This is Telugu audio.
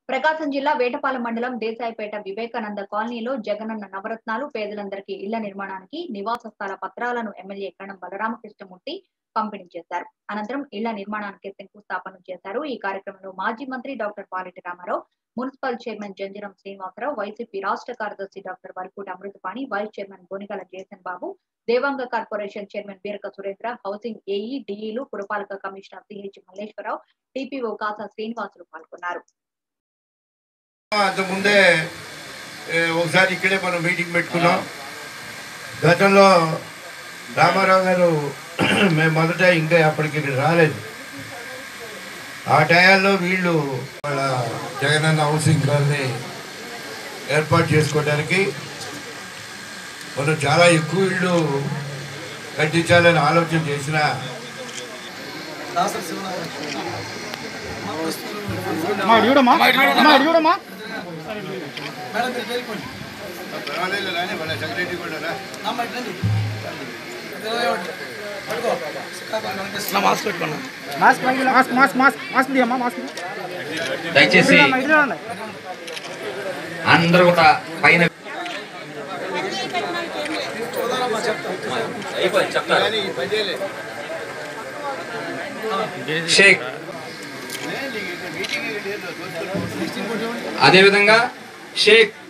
ప్రకాశం జిల్లా వేటపాలెం మండలం దేశాయిపేట వివేకానంద కాలనీలో జగనన్న నవరత్నాలు పేదలందరికీ ఇళ్ల నిర్మాణానికి నివాస స్థల పత్రాలను ఎమ్మెల్యే కణం బలరామకృష్ణమూర్తి పంపిణీ చేశారు అనంతరం ఇళ్ల నిర్మాణానికి శంకుస్థాపన చేశారు ఈ కార్యక్రమంలో మాజీ మంత్రి doctor Paleti Ramarao municipal chairman Janjaram Srinivasarao YCP రాష్ట్ర కార్యదర్శి doctor Varakuti Amruthapani vice chairman Bonigala Jason Babu Devanga corporation chairman Beeraka Surendra housing AE డిఈలు పురపాలక commissioner CH Malleswararao TPO Kasa Srinivasulu పాల్గొన్నారు అంతకుముందే ఏ, ఒకసారి ఇక్కడే మనం మీటింగ్ పెట్టుకున్నాం గతంలో రామారావు గారు మేము మొదట ఇంకా అప్పటికి ఇక్కడ రాలేదు ఆ టయాల్లో వీళ్ళు వాళ్ళ జగనన్న హౌసింగ్ కాలనీ ఏర్పాటు చేసుకోవడానికి మనం చాలా ఎక్కువ ఇళ్ళు కట్టించాలని ఆలోచన చేసిన అమ్మా ఇటు చూడమ్మా అమ్మా ఇటు చూడమ్మా పర్వాలేదు రాని వాళ్ళ సెక్రటరీ కూడా రా. Mask mask mask mask mask తీయమ్మా మాస్క్ దయచేసి ఇటు చూడండి అందరూ కూడా పైన కానీ ఈ పదేలే షేక్ అదేవిధంగా షేక్